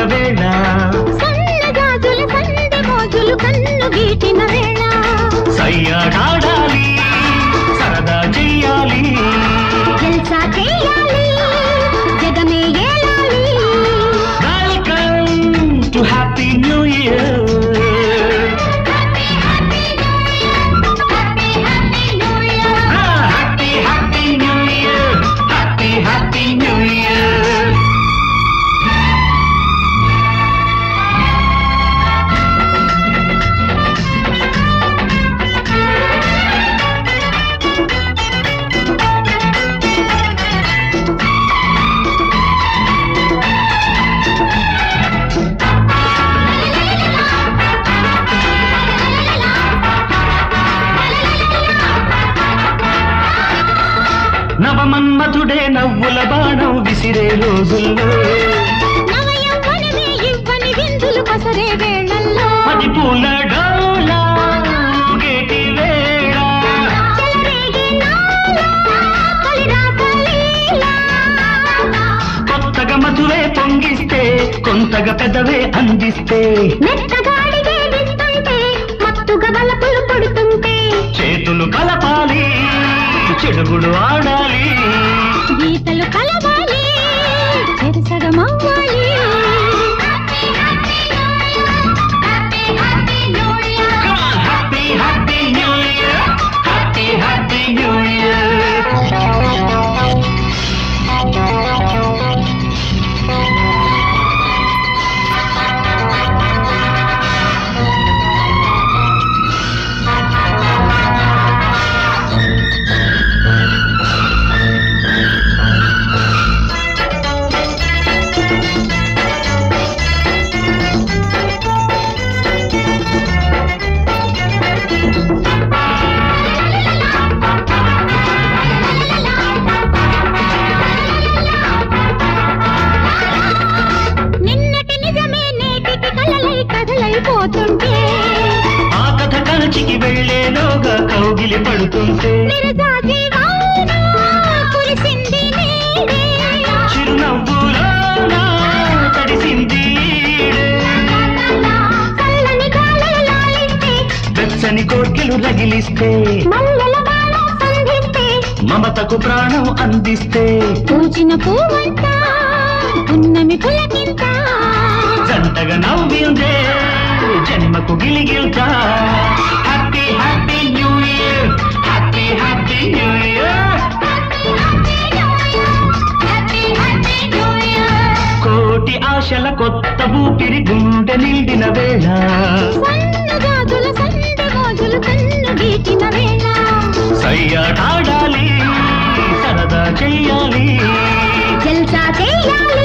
వేళ సన్నజాజుల సందె మోజులు కన్ను గీటిన వేళ సయ్యాడాడాలి సరదా చెయ్యాలి జల్సా చేయాలి జగమే ఏలాలి welcome to happy new year happy happy new year happy happy new year నవమన్మధుడే నవ్వుల బాణం విసిరే రోజుల్లో నవయవ్వనమే ఇవ్వని విందులు పసరే వేళల్లో అది పూల డోలా గేటి వేళ చెలరేగే నాలా కలిరాసలీలా. కొత్తగా మధువే పొంగిస్తే కొంతగా పెదవే అందిస్తే మెత్తగాడిగే విస్తుంటే మత్తుగా వలపులు పుడుతుంటే చేతులు కలపాలి చెడుగుడు ఆడాలి గీతలు కలవాలి చెరసగమవ్వాలి happy happy new year happy happy new year నిన్నటి నిజమే నేటికి కలలై కథలైపోతుంటే ఆ కథ కంచికి వెళ్లేలోగా కౌగిలి పడుతుంటే నిరజాజి వాన కురిసింది నేడే. చిరునవ్వులోనా తడిసింది ఈడే. చల్లని గాలులు లాలిస్తే, వెచ్చని కోర్కెలు రగిలిస్తే మల్లెల బాణం సంధిస్తే, మమతకు ప్రాణం అందిస్తే పూచిన పువ్వంతా పున్నమి పులకింత జంటగా నవ్విందే జన్మకు గిలిగిల్తా happy happy new year happy happy new year కోటి ఆశల కొత్త ఊపిరి గుండె నిండిన వేళ సన్నజాజుల సందె మోజులు కన్ను గీటిన వేళ సయ్యాటాడాలి సరదా చెయ్యాలి జల్సా చేయాలి